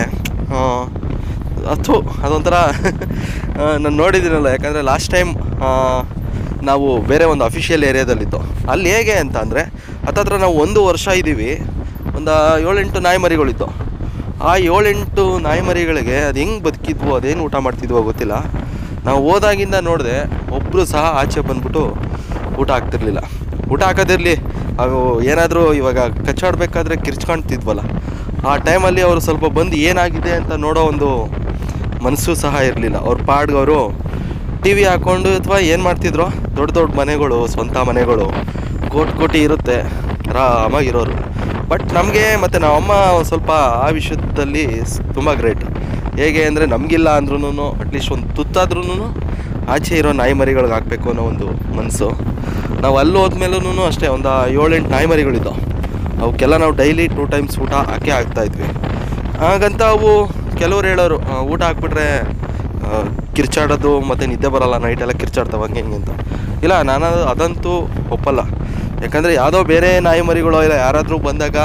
ಅಥು ಅದೊಂಥರ ನಾನು ನೋಡಿದ್ದೀನಲ್ಲ ಯಾಕಂದರೆ ಲಾಸ್ಟ್ ಟೈಮ್ ನಾವು ಬೇರೆ ಒಂದು ಅಫಿಷಿಯಲ್ ಏರಿಯಾದಲ್ಲಿತ್ತು ಅಲ್ಲಿ ಹೇಗೆ ಅಂತ ಅಂದರೆ ಹತ್ತತ್ರ ನಾವು ಒಂದು ವರ್ಷ ಇದ್ದೀವಿ ಒಂದು ಏಳೆಂಟು ನಾಯಿ ಮರಿಗಳಿತ್ತು ಆ ಏಳೆಂಟು ನಾಯಿ ಮರಿಗಳಿಗೆ ಅದು ಹೆಂಗೆ ಬದುಕಿದ್ವು ಅದೇನು ಊಟ ಮಾಡ್ತಿದ್ವೋ ಗೊತ್ತಿಲ್ಲ ನಾವು ಹೋದಾಗಿಂದ ನೋಡಿದೆ ಒಬ್ಬರು ಸಹ ಆಚೆ ಬಂದ್ಬಿಟ್ಟು ಊಟ ಹಾಕ್ತಿರ್ಲಿಲ್ಲ ಊಟ ಹಾಕೋದಿರಲಿ ಅವು ಏನಾದರೂ ಇವಾಗ ಕಚ್ಚಾಡ್ಬೇಕಾದ್ರೆ ಕಿರ್ಚ್ಕೊಳ್ತಿದ್ವಲ್ಲ ಆ ಟೈಮಲ್ಲಿ ಅವರು ಸ್ವಲ್ಪ ಬಂದು ಏನಾಗಿದೆ ಅಂತ ನೋಡೋ ಒಂದು ಮನಸ್ಸು ಸಹ ಇರಲಿಲ್ಲ ಅವ್ರ ಪಾಡ್ಗೆ ಅವರು ಟಿ ವಿ ಹಾಕ್ಕೊಂಡು ಅಥವಾ ಏನು ಮಾಡ್ತಿದ್ರು ದೊಡ್ಡ ದೊಡ್ಡ ಮನೆಗಳು ಸ್ವಂತ ಮನೆಗಳು ಕೋಟಿ ಕೋಟಿ ಇರುತ್ತೆ ಆರಾಮಾಗಿರೋರು ಬಟ್ ನಮಗೆ ಮತ್ತು ನಮ್ಮಮ್ಮ ಒಂದು ಸ್ವಲ್ಪ ಆ ವಿಷಯದಲ್ಲಿ ತುಂಬ ಗ್ರೇಟ್ ಹೇಗೆ ಅಂದರೆ ನಮಗಿಲ್ಲ ಅಂದ್ರೂ ಅಟ್ಲೀಸ್ಟ್ ಒಂದು ತುತ್ತಾದ್ರೂ ಆಚೆ ಇರೋ ನಾಯಿ ಮರಿಗಳಿಗೆ ಹಾಕಬೇಕು ಅನ್ನೋ ಒಂದು ಮನಸ್ಸು ನಾವು ಅಲ್ಲಿ ಹೋದ್ಮೇಲೂ ಅಷ್ಟೇ ಒಂದು ಏಳೆಂಟು ನಾಯಿ ಮರಿಗಳಿದ್ದವು ಅವಕ್ಕೆಲ್ಲ ನಾವು ಡೈಲಿ ಟೂ ಟೈಮ್ಸ್ ಊಟ ಹಾಕೇ ಹಾಕ್ತಾಯಿದ್ವಿ ಹಾಗಂತ ಅವು ಕೆಲವ್ರು ಹೇಳೋರು ಆ, ಊಟ ಹಾಕ್ಬಿಟ್ರೆ ಆ, ಕಿರ್ಚಾಡೋದು ಮತ್ತು ನಿದ್ದೆ ಬರಲ್ಲ ನೈಟೆಲ್ಲ ಕಿರ್ಚಾಡ್ತಾವೆ ಹಂಗೆ ಹಿಂಗೆ ಅಂತ ಇಲ್ಲ ನಾನು ಅದು- ಅದಂತೂ ಒಪ್ಪಲ್ಲ ಯಾಕಂದರೆ ಯಾವುದೋ ಬೇರೆ ನಾಯಿ ಮರಿಗಳು ಇಲ್ಲ ಯಾರಾದರೂ ಬಂದಾಗ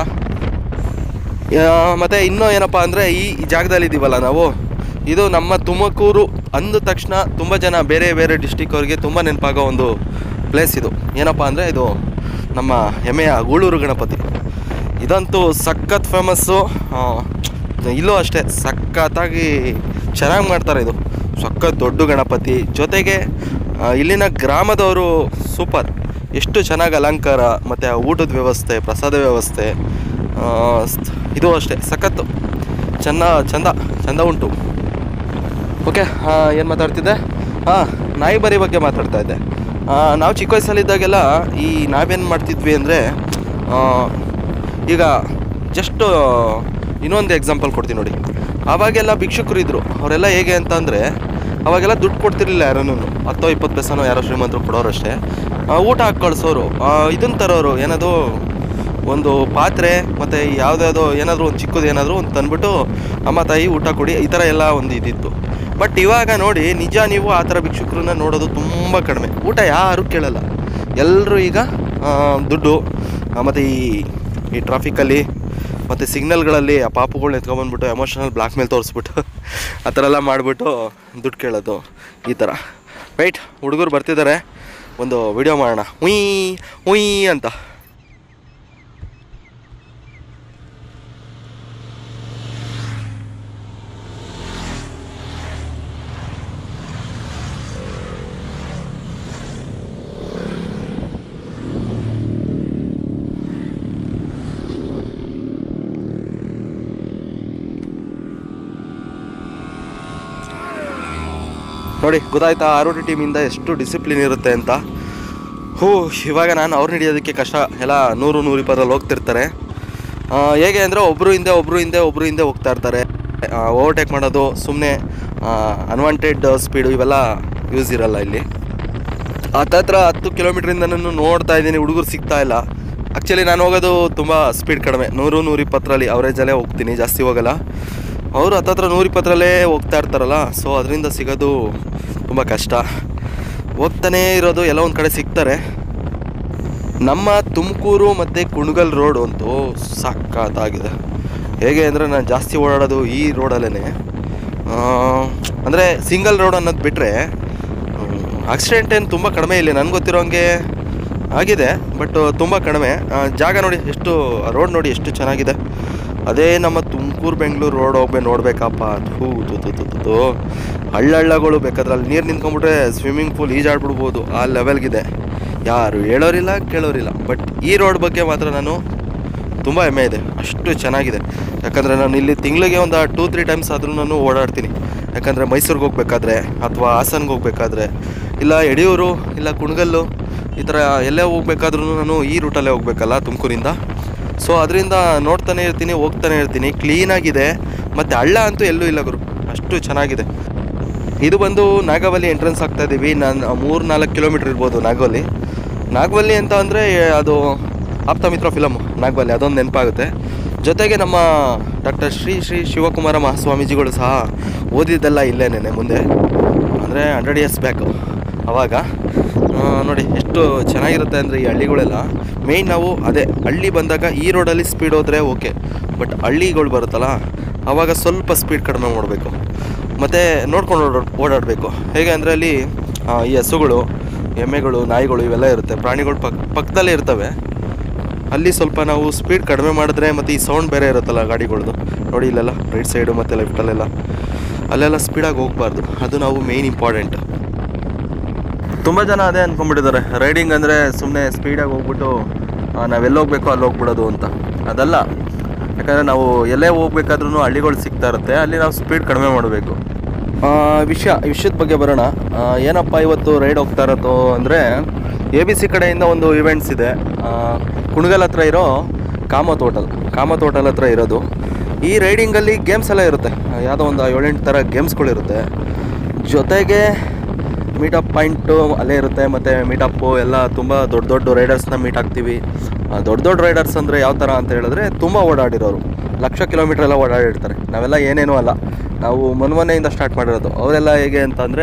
ಮತ್ತು ಇನ್ನೂ ಏನಪ್ಪ ಅಂದರೆ ಈ ಜಾಗದಲ್ಲಿ ಇದ್ದೀವಲ್ಲ ನಾವು ಇದು ನಮ್ಮ ತುಮಕೂರು ಅಂದ ತಕ್ಷಣ ತುಂಬ ಜನ ಬೇರೆ ಬೇರೆ ಡಿಸ್ಟಿಕ್ ಅವ್ರಿಗೆ ತುಂಬ ನೆನಪಾಗೋ ಒಂದು ಪ್ಲೇಸ್ ಇದು ಏನಪ್ಪ ಅಂದರೆ ಇದು ನಮ್ಮ ಹೆಮ್ಮೆಯ ಗೂಳೂರು ಗಣಪತಿ ಇದಂತೂ ಸಖತ್ ಫೇಮಸ್ಸು ಇಲ್ಲೂ ಅಷ್ಟೇ ಸಖತ್ತಾಗಿ ಚೆನ್ನಾಗಿ ಮಾಡ್ತಾರೆ ಇದು ಸಖತ್ ದೊಡ್ಡ ಗಣಪತಿ ಜೊತೆಗೆ ಆ, ಇಲ್ಲಿನ ಗ್ರಾಮದವರು ಸೂಪರ್ ಎಷ್ಟು ಚೆನ್ನಾಗಿ ಅಲಂಕಾರ ಮತ್ತು ಊಟದ ವ್ಯವಸ್ಥೆ ಪ್ರಸಾದ ವ್ಯವಸ್ಥೆ ಆ, ಸ್- ಇದು ಅಷ್ಟೇ ಸಖತ್ತು ಚೆನ್ನ ಚಂದ ಚಂದ ಉಂಟು ಓಕೆ ಏನು ಮಾತಾಡ್ತಿದ್ದೆ ಹಾಂ ನಾಯಿ ಬರಿ ಬಗ್ಗೆ ಮಾತಾಡ್ತಾ ಇದ್ದೆ ಆ, ನಾವು ಚಿಕ್ಕ ವಯಸ್ಸಲ್ಲಿದ್ದಾಗೆಲ್ಲ ಈ ನಾವೇನು ಮಾಡ್ತಿದ್ವಿ ಅಂದರೆ ಈಗ ಜಸ್ಟ್ ಇನ್ನೊಂದು ಎಕ್ಸಾಂಪಲ್ ಕೊಡ್ತೀನಿ ನೋಡಿ ಆವಾಗೆಲ್ಲ ಭಿಕ್ಷುಕರು ಇದ್ದರು ಅವರೆಲ್ಲ ಹೇಗೆ ಅಂತ ಅಂದರೆ ಅವಾಗೆಲ್ಲ ದುಡ್ಡು ಕೊಡ್ತಿರ್ಲಿಲ್ಲ ಯಾರೂ ಹತ್ತೋ ಇಪ್ಪತ್ತು ಪೈಸನೋ ಯಾರೋ ಶ್ರೀಮಂತರು ಕೊಡೋರು ಅಷ್ಟೇ ಆ, ಊಟ ಹಾಕಿ ಕಳಿಸೋರು ಇದನ್ನು ತರೋರು ಏನದು ಒಂದು ಪಾತ್ರೆ ಮತ್ತು ಯಾವುದ್ಯಾವುದೋ ಏನಾದರೂ ಒಂದು ಚಿಕ್ಕದು ಏನಾದರೂ ಒಂದು ತಂದ್ಬಿಟ್ಟು ಅಮ್ಮ ತಾಯಿ ಊಟ ಕೊಡಿ ಈ ಥರ ಎಲ್ಲ ಒಂದು ಇದಿತ್ತು ಬಟ್ ಇವಾಗ ನೋಡಿ ನಿಜ ನೀವು ಆ ಥರ ಭಿಕ್ಷುಕರನ್ನ ನೋಡೋದು ತುಂಬ ಕಡಿಮೆ ಊಟ ಯಾರೂ ಕೇಳಲ್ಲ ಎಲ್ಲರೂ ಈಗ ಆ, ದುಡ್ಡು ಮತ್ತು ಈ ಈ ಟ್ರಾಫಿಕಲ್ಲಿ ಮತ್ತು ಸಿಗ್ನಲ್ಗಳಲ್ಲಿ ಆ ಪಾಪುಗಳ್ನ ಎತ್ಕೊಂಬಂದ್ಬಿಟ್ಟು ಎಮೋಷನಲ್ ಬ್ಲಾಕ್ ಮೇಲ್ ತೋರಿಸ್ಬಿಟ್ಟು ಆ ಥರ ಎಲ್ಲ ಮಾಡಿಬಿಟ್ಟು ದುಡ್ಡು ಕೇಳೋದು ಈ ಥರ ರೈಟ್ ಹುಡುಗರು ಬರ್ತಿದ್ದಾರೆ ಒಂದು ವಿಡಿಯೋ ಮಾಡೋಣ ಉಯ್ ಉಯ್ ಅಂತ ನೋಡಿ ಗೊತ್ತಾಯ್ತಾ ಆರ್ ಟಿ ಟೀಮಿಂದ ಎಷ್ಟು ಡಿಸಿಪ್ಲಿನ್ ಇರುತ್ತೆ ಅಂತ ಹೂ ಇವಾಗ ನಾನು ಅವ್ರನ್ನ ಹಿಡಿಯೋದಕ್ಕೆ ಕಷ್ಟ ಎಲ್ಲ ನೂರು ನೂರಿಪ್ಪತ್ತರಲ್ಲಿ ಹೋಗ್ತಿರ್ತಾರೆ ಆ, ಹೇಗೆ ಅಂದರೆ ಒಬ್ಬರು ಹಿಂದೆ ಒಬ್ಬರು ಹಿಂದೆ ಒಬ್ಬರು ಹಿಂದೆ ಹೋಗ್ತಾ ಇರ್ತಾರೆ ಓವರ್ಟೇಕ್ ಮಾಡೋದು ಸುಮ್ಮನೆ ಅನ್ವಾಂಟೆಡ್ ಸ್ಪೀಡು ಇವೆಲ್ಲ ಯೂಸ್ ಇರಲ್ಲ ಇಲ್ಲಿ ಹತ್ತತ್ರ ಹತ್ತು ಕಿಲೋಮೀಟ್ರಿಂದ ನಾನು ನೋಡ್ತಾ ಇದ್ದೀನಿ ಹುಡುಗರು ಸಿಗ್ತಾ ಇಲ್ಲ ಆ್ಯಕ್ಚುಲಿ ನಾನು ಹೋಗೋದು ತುಂಬ ಸ್ಪೀಡ್ ಕಡಿಮೆ ನೂರು ನೂರಿಪ್ಪತ್ತರಲ್ಲಿ ಅವರೇಜಲ್ಲೇ ಹೋಗ್ತೀನಿ ಜಾಸ್ತಿ ಹೋಗಲ್ಲ ಅವರು ಹತ್ತತ್ರ ನೂರಿಪ್ಪತ್ತರಲ್ಲೇ ಹೋಗ್ತಾ ಇರ್ತಾರಲ್ಲ ಸೊ ಅದರಿಂದ ಸಿಗೋದು ತುಂಬ ಕಷ್ಟ ಹೋಗ್ತಾನೇ ಇರೋದು ಎಲ್ಲ ಒಂದು ಕಡೆ ಸಿಗ್ತಾರೆ ನಮ್ಮ ತುಮಕೂರು ಮತ್ತು ಕುಣಗಲ್ ರೋಡ್ ಅಂತೂ ಸಖತ್ತಾಗಿದೆ ಹೇಗೆ ಅಂದರೆ ನಾನು ಜಾಸ್ತಿ ಓಡಾಡೋದು ಈ ರೋಡಲ್ಲೇ ಅಂದರೆ ಸಿಂಗಲ್ ರೋಡ್ ಅನ್ನೋದು ಬಿಟ್ಟರೆ ಆಕ್ಸಿಡೆಂಟ್ ಏನು ತುಂಬ ಕಡಿಮೆ ಇಲ್ಲಿ ನನಗೆ ಗೊತ್ತಿರೋಂಗೆ ಆಗಿದೆ ಬಟ್ ತುಂಬ ಕಡಿಮೆ ಆ, ಜಾಗ ನೋಡಿ ಎಷ್ಟು ರೋಡ್ ನೋಡಿ ಎಷ್ಟು ಚೆನ್ನಾಗಿದೆ ಅದೇ ನಮ್ಮ ತುಮಕೂರು ಬೆಂಗಳೂರು ರೋಡ್ ಹೋಗ್ಬೇ ನೋಡ್ಬೇಕಪ್ಪ ಥೂ ತು ತು ತು ತು ತು. ಹಳ್ಳಹಳ್ಳಗಳು ಬೇಕಾದ್ರೆ ಅಲ್ಲಿ ನೀರು ನಿಂತ್ಕೊಂಡ್ಬಿಟ್ರೆ ಸ್ವಿಮ್ಮಿಂಗ್ ಪೂಲ್ ಈಜಾಡ್ಬಿಡ್ಬೋದು ಆ ಲೆವೆಲ್ಗಿದೆ ಯಾರು ಹೇಳೋರಿಲ್ಲ ಕೇಳೋರಿಲ್ಲ ಬಟ್ ಈ ರೋಡ್ ಬಗ್ಗೆ ಮಾತ್ರ ನಾನು ತುಂಬ ಹೆಮ್ಮೆ ಇದೆ ಅಷ್ಟು ಚೆನ್ನಾಗಿದೆ ಯಾಕಂದರೆ ನಾನು ಇಲ್ಲಿ ತಿಂಗಳಿಗೆ ಒಂದು ಟೂ ತ್ರೀ ಟೈಮ್ಸ್ ಆದರೂ ನಾನು ಓಡಾಡ್ತೀನಿ ಯಾಕಂದರೆ ಮೈಸೂರಿಗೆ ಹೋಗ್ಬೇಕಾದ್ರೆ ಅಥವಾ ಹಾಸನ್ಗೆ ಹೋಗ್ಬೇಕಾದ್ರೆ ಇಲ್ಲ ಯಡಿಯೂರು ಇಲ್ಲ ಕುಣಗಲ್ಲು ಈ ಥರ ಎಲ್ಲೇ ಹೋಗ್ಬೇಕಾದ್ರೂ ನಾನು ಈ ರೂಟಲ್ಲೇ ಹೋಗ್ಬೇಕಲ್ಲ ತುಮಕೂರಿಂದ ಸೊ ಅದರಿಂದ ನೋಡ್ತಾನೆ ಇರ್ತೀನಿ ಹೋಗ್ತಾನೆ ಇರ್ತೀನಿ ಕ್ಲೀನಾಗಿದೆ ಮತ್ತು ಹಳ್ಳ ಅಂತೂ ಎಲ್ಲೂ ಇಲ್ಲ ಗುರು ಅಷ್ಟು ಚೆನ್ನಾಗಿದೆ ಇದು ಬಂದು ನಾಗವಲ್ಲಿ ಎಂಟ್ರೆನ್ಸ್ ಆಗ್ತಾ ಇದ್ದೀವಿ ನಾನು ಮೂರು ನಾಲ್ಕು ಕಿಲೋಮೀಟ್ರ್ ಇರ್ಬೋದು ನಾಗವಲ್ಲಿ ನಾಗವಲ್ಲಿ ಅಂತ ಅಂದರೆ ಅದು ಆಪ್ತಮಿತ್ರ ಫಿಲಮ್ ನಾಗವಲ್ಲಿ ಅದೊಂದು ನೆನಪಾಗುತ್ತೆ ಜೊತೆಗೆ ನಮ್ಮ ಡಾಕ್ಟರ್ ಶ್ರೀ ಶ್ರೀ ಶಿವಕುಮಾರ ಮಹಾಸ್ವಾಮೀಜಿಗಳು ಸಹ ಓದಿದ್ದೆಲ್ಲ ಇಲ್ಲೇನೆ ಮುಂದೆ ಅಂದರೆ ಹಂಡ್ರೆಡ್ ಇಯರ್ಸ್ ಬ್ಯಾಕು ಅವಾಗ ಆ, ನೋಡಿ ಎಷ್ಟು ಚೆನ್ನಾಗಿರುತ್ತೆ ಅಂದರೆ ಈ ಹಳ್ಳಿಗಳೆಲ್ಲ ಮೇಯ್ನ್ ನಾವು ಅದೇ ಹಳ್ಳಿ ಬಂದಾಗ ಈ ರೋಡಲ್ಲಿ ಸ್ಪೀಡ್ ಹೋದರೆ ಓಕೆ ಬಟ್ ಹಳ್ಳಿಗಳು ಬರುತ್ತಲ್ಲ ಆವಾಗ ಸ್ವಲ್ಪ ಸ್ಪೀಡ್ ಕಡಿಮೆ ಮಾಡಬೇಕು ಮತ್ತು ನೋಡ್ಕೊಂಡು ಓಡಾ ಓಡಾಡಬೇಕು ಹೇಗೆ ಅಂದರೆ ಅಲ್ಲಿ ಆ, ಈ ಹಸುಗಳು ಎಮ್ಮೆಗಳು ನಾಯಿಗಳು ಇವೆಲ್ಲ ಇರುತ್ತೆ ಪ್ರಾಣಿಗಳು ಪಕ್ ಪಕ್ಕದಲ್ಲೇ ಇರ್ತವೆ ಅಲ್ಲಿ ಸ್ವಲ್ಪ ನಾವು ಸ್ಪೀಡ್ ಕಡಿಮೆ ಮಾಡಿದ್ರೆ ಮತ್ತು ಈ ಸೌಂಡ್ ಬೇರೆ ಇರುತ್ತಲ್ಲ ಗಾಡಿಗಳದ್ದು ನೋಡಿ ಇಲ್ಲೆಲ್ಲ ರೈಟ್ ಸೈಡು ಮತ್ತು ಲೆಫ್ಟಲ್ಲೆಲ್ಲ ಅಲ್ಲೆಲ್ಲ ಸ್ಪೀಡಾಗಿ ಹೋಗಬಾರ್ದು ಅದು ನಾವು ಮೇಯ್ನ್ ಇಂಪಾರ್ಟೆಂಟ್ ತುಂಬ ಜನ ಅದೇ ಅಂದ್ಕೊಂಡ್ಬಿಟ್ಟಿದ್ದಾರೆ ರೈಡಿಂಗ್ ಅಂದರೆ ಸುಮ್ಮನೆ ಸ್ಪೀಡಾಗಿ ಹೋಗ್ಬಿಟ್ಟು ಆ, ನಾವೆಲ್ಲಿ ಹೋಗ್ಬೇಕೋ ಅಲ್ಲಿ ಹೋಗ್ಬಿಡೋದು ಅಂತ ಅದಲ್ಲ ಯಾಕಂದರೆ ನಾವು ಎಲ್ಲೇ ಹೋಗ್ಬೇಕಾದ್ರೂ ಹಳ್ಳಿಗಳು ಸಿಗ್ತಾ ಇರುತ್ತೆ ಅಲ್ಲಿ ನಾವು ಸ್ಪೀಡ್ ಕಡಿಮೆ ಮಾಡಬೇಕು ವಿಷಯ ವಿಷಯದ ಬಗ್ಗೆ ಬರೋಣ ಆ, ಏನಪ್ಪ ಇವತ್ತು ರೈಡ್ ಹೋಗ್ತಾ ಇರೋದು ಅಂದರೆ ಎ ಬಿ ಸಿ ಕಡೆಯಿಂದ ಒಂದು ಇವೆಂಟ್ಸ್ ಇದೆ ಆ, ಕುಣಗಲ್ ಹತ್ರ ಇರೋ ಕಾಮತ್ ಹೋಟೆಲ್ ಕಾಮತ್ ಹೋಟೆಲ್ ಹತ್ರ ಇರೋದು ಈ ರೈಡಿಂಗಲ್ಲಿ ಗೇಮ್ಸ್ ಎಲ್ಲ ಇರುತ್ತೆ ಯಾವುದೋ ಒಂದು ಏಳೆಂಟು ಥರ ಗೇಮ್ಸ್ಗಳಿರುತ್ತೆ ಜೊತೆಗೆ ಮೀಟಪ್ ಪಾಯಿಂಟು ಅಲ್ಲೇ ಇರುತ್ತೆ ಮತ್ತು ಮೀಟಪ್ಪು ಎಲ್ಲ ತುಂಬ ದೊಡ್ಡ ದೊಡ್ಡ ರೈಡರ್ಸ್ನ ಮೀಟ್ ಆಗ್ತೀವಿ ಆ, ದೊಡ್ಡ ದೊಡ್ಡ ರೈಡರ್ಸ್ ಅಂದರೆ ಯಾವ ಥರ ಅಂತ ಹೇಳಿದ್ರೆ ತುಂಬ ಓಡಾಡಿರೋರು ಲಕ್ಷ ಕಿಲೋಮೀಟ್ರ್ ಎಲ್ಲ ಓಡಾಡಿರ್ತಾರೆ ನಾವೆಲ್ಲ ಏನೇನೂ ಅಲ್ಲ ನಾವು ಮೊನ್ನೆಯಿಂದ ಸ್ಟಾರ್ಟ್ ಮಾಡಿರೋದು ಅವರೆಲ್ಲ ಹೇಗೆ ಅಂತಂದರೆ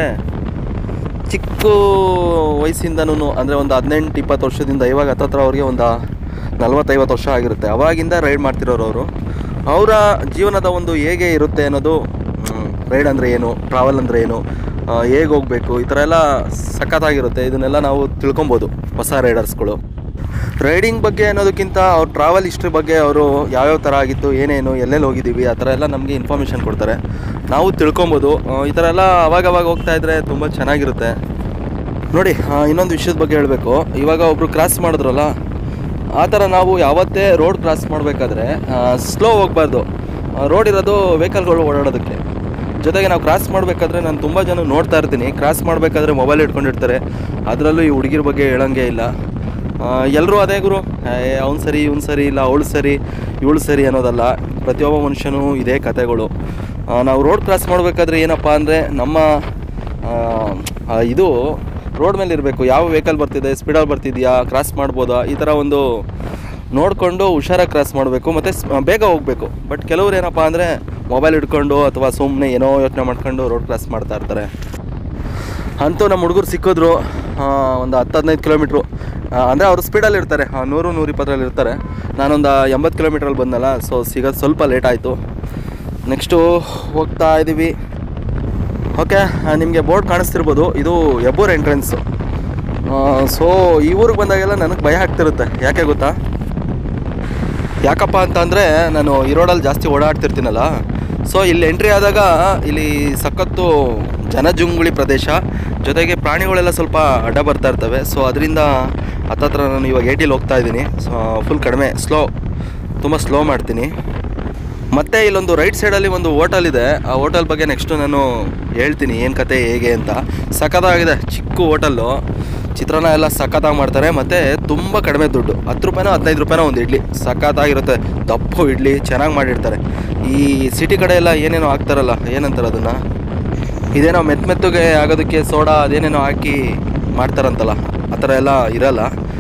ಚಿಕ್ಕ ವಯಸ್ಸಿಂದನೂ ಅಂದರೆ ಒಂದು ಹದಿನೆಂಟು ಇಪ್ಪತ್ತು ವರ್ಷದಿಂದ ಇವಾಗ ಹತ್ತತ್ರ ಅವ್ರಿಗೆ ಒಂದು ನಲ್ವತ್ತೈವತ್ತು ವರ್ಷ ಆಗಿರುತ್ತೆ ಅವಾಗಿಂದ ರೈಡ್ ಮಾಡ್ತಿರೋರು ಅವರು ಅವರ ಜೀವನದ ಒಂದು ಹೇಗೆ ಇರುತ್ತೆ ಅನ್ನೋದು ರೈಡ್ ಅಂದರೆ ಏನು ಟ್ರಾವೆಲ್ ಅಂದರೆ ಏನು ಹೇಗೆ ಹೋಗಬೇಕು ಈ ಥರ ಎಲ್ಲ ಸಖತ್ತಾಗಿರುತ್ತೆ ಇದನ್ನೆಲ್ಲ ನಾವು ತಿಳ್ಕೊಬೋದು ಹೊಸ ರೈಡರ್ಸ್ಗಳು ರೈಡಿಂಗ್ ಬಗ್ಗೆ ಅನ್ನೋದಕ್ಕಿಂತ ಅವ್ರ ಟ್ರಾವೆಲ್ ಹಿಸ್ಟ್ರಿ ಬಗ್ಗೆ ಅವರು ಯಾವ್ಯಾವ ಥರ ಆಗಿತ್ತು ಏನೇನು ಎಲ್ಲೆಲ್ಲಿ ಹೋಗಿದ್ದೀವಿ ಆ ಥರ ಎಲ್ಲ ನಮಗೆ ಇನ್ಫಾರ್ಮೇಷನ್ ಕೊಡ್ತಾರೆ ನಾವು ತಿಳ್ಕೊಬೋದು ಆ, ಈ ಥರ ಎಲ್ಲ ಅವಾಗವಾಗ ಹೋಗ್ತಾ ಇದ್ದರೆ ತುಂಬ ಚೆನ್ನಾಗಿರುತ್ತೆ ನೋಡಿ ಆ, ಇನ್ನೊಂದು ವಿಷಯದ ಬಗ್ಗೆ ಹೇಳಬೇಕು ಇವಾಗ ಒಬ್ಬರು ಕ್ರಾಸ್ ಮಾಡಿದ್ರಲ್ಲ ಆ ಥರ ನಾವು ಯಾವತ್ತೇ ರೋಡ್ ಕ್ರಾಸ್ ಮಾಡಬೇಕಾದ್ರೆ ಸ್ಲೋ ಹೋಗಬಾರ್ದು ರೋಡ್ ಇರೋದು ವೆಹಿಕಲ್ಗಳು ಓಡಾಡೋದಕ್ಕೆ ಜೊತೆಗೆ ನಾವು ಕ್ರಾಸ್ ಮಾಡಬೇಕಾದ್ರೆ ನಾನು ತುಂಬ ಜನ ನೋಡ್ತಾ ಇರ್ತೀನಿ ಕ್ರಾಸ್ ಮಾಡಬೇಕಾದ್ರೆ ಮೊಬೈಲ್ ಇಟ್ಕೊಂಡಿರ್ತಾರೆ ಅದರಲ್ಲೂ ಈ ಹುಡುಗಿರ ಬಗ್ಗೆ ಹೇಳಂಗೆ ಇಲ್ಲ ಎಲ್ಲರೂ ಅದೇ ಗುರು ಅವ್ನು ಸರಿ ಇವ್ನು ಸರಿ ಇಲ್ಲ ಅವಳು ಸರಿ ಇವಳು ಸರಿ ಅನ್ನೋದಲ್ಲ ಪ್ರತಿಯೊಬ್ಬ ಮನುಷ್ಯನೂ ಇದೇ ಕತೆಗಳು ಆ, ನಾವು ರೋಡ್ ಕ್ರಾಸ್ ಮಾಡಬೇಕಾದ್ರೆ ಏನಪ್ಪ ಅಂದರೆ ನಮ್ಮ ಆ, ಆ, ಇದು ರೋಡ್ ಮೇಲೆ ಇರಬೇಕು ಯಾವ ವೆಹಿಕಲ್ ಬರ್ತಿದೆ ಸ್ಪೀಡಲ್ಲಿ ಬರ್ತಿದೆಯಾ ಕ್ರಾಸ್ ಮಾಡ್ಬೋದಾ ಈ ಥರ ಒಂದು ನೋಡಿಕೊಂಡು ಹುಷಾರಾಗಿ ಕ್ರಾಸ್ ಮಾಡಬೇಕು ಮತ್ತು ಬೇಗ ಹೋಗಬೇಕು ಬಟ್ ಕೆಲವ್ರು ಏನಪ್ಪ ಅಂದರೆ ಮೊಬೈಲ್ ಹಿಡ್ಕೊಂಡು ಅಥವಾ ಸುಮ್ಮನೆ ಏನೋ ಯೋಚನೆ ಮಾಡ್ಕೊಂಡು ರೋಡ್ ಕ್ರಾಸ್ ಮಾಡ್ತಾ ಇರ್ತಾರೆ ಅಂತೂ ನಮ್ಮ ಹುಡುಗರು ಸಿಕ್ಕಿದ್ರು ಆ, ಒಂದು ಹತ್ತು ಹದಿನೈದು ಕಿಲೋಮೀಟ್ರು ಅಂದರೆ ಅವರು ಸ್ಪೀಡಲ್ಲಿ ಇರ್ತಾರೆ ಆ, ನೂರು ನೂರ ಇಪ್ಪತ್ತರಲ್ಲಿ ಇರ್ತಾರೆ ನಾನೊಂದು ಎಂಬತ್ತು ಕಿಲೋಮೀಟ್ರಲ್ಲಿ ಬಂದಲ್ಲ ಸೊ ಸಿಗೋದು ಸ್ವಲ್ಪ ಲೇಟ್ ಆಯಿತು ನೆಕ್ಸ್ಟು ಹೋಗ್ತಾ ಇದ್ದೀವಿ ಓಕೆ ನಿಮಗೆ ಬೋರ್ಡ್ ಕಾಣಿಸ್ತಿರ್ಬೋದು ಇದು ಎಬ್ಬೂರ್ ಎಂಟ್ರೆನ್ಸು ಸೊ ಈ ಊರಿಗೆ ಬಂದಾಗೆಲ್ಲ ನನಗೆ ಭಯ ಆಗ್ತಿರುತ್ತೆ ಯಾಕೆ ಗೊತ್ತಾ ಯಾಕಪ್ಪ ಅಂತ ಅಂದರೆ ನಾನು ಈ ರೋಡಲ್ಲಿ ಜಾಸ್ತಿ ಓಡಾಡ್ತಿರ್ತೀನಲ್ಲ ಸೊ ಇಲ್ಲಿ ಎಂಟ್ರಿ ಆದಾಗ ಇಲ್ಲಿ ಸಖತ್ತು ಜನಜುಂಗುಳಿ ಪ್ರದೇಶ ಜೊತೆಗೆ ಪ್ರಾಣಿಗಳೆಲ್ಲ ಸ್ವಲ್ಪ ಅಡ್ಡ ಬರ್ತಾ ಇರ್ತವೆ ಸೊ ಅದರಿಂದ ಹತ್ತತ್ರ ನಾನು ಇವಾಗ ಏಟಿಲಿ ಹೋಗ್ತಾ ಇದ್ದೀನಿ ಸೊ ಫುಲ್ ಕಡಿಮೆ ಸ್ಲೋ ತುಂಬ ಸ್ಲೋ ಮಾಡ್ತೀನಿ ಮತ್ತು ಇಲ್ಲೊಂದು ರೈಟ್ ಸೈಡಲ್ಲಿ ಒಂದು ಹೋಟೆಲ್ ಇದೆ ಆ ಹೋಟೆಲ್ ಬಗ್ಗೆ ನೆಕ್ಸ್ಟು ನಾನು ಹೇಳ್ತೀನಿ ಏನು ಕತೆ ಹೇಗೆ ಅಂತ ಸಖತ್ತಾಗಿದೆ ಚಿಕ್ಕ ಹೋಟೆಲ್ಲು ಚಿತ್ರಾನ್ನ ಎಲ್ಲ ಸಖತ್ತಾಗಿ ಮಾಡ್ತಾರೆ ಮತ್ತು ತುಂಬ ಕಡಿಮೆ ದುಡ್ಡು ಹತ್ತು ರೂಪಾಯಿನೋ ಹದಿನೈದು ರೂಪಾಯಿನೋ ಒಂದು ಇಡ್ಲಿ ಸಖತ್ತಾಗಿರುತ್ತೆ ದಪ್ಪು ಇಡ್ಲಿ ಚೆನ್ನಾಗಿ ಮಾಡಿರ್ತಾರೆ ಈ ಸಿಟಿ ಕಡೆ ಎಲ್ಲ ಏನೇನೋ ಹಾಕ್ತಾರಲ್ಲ ಏನಂತಾರೆ ಅದನ್ನು ಇದೇನೋ ಮೆತ್ತ ಮೆತ್ತಗೆ ಆಗೋದಕ್ಕೆ ಸೋಡಾ ಅದೇನೇನೋ ಹಾಕಿ ಮಾಡ್ತಾರಂತಲ್ಲ ಆ ಥರ ಎಲ್ಲ ಇರಲ್ಲ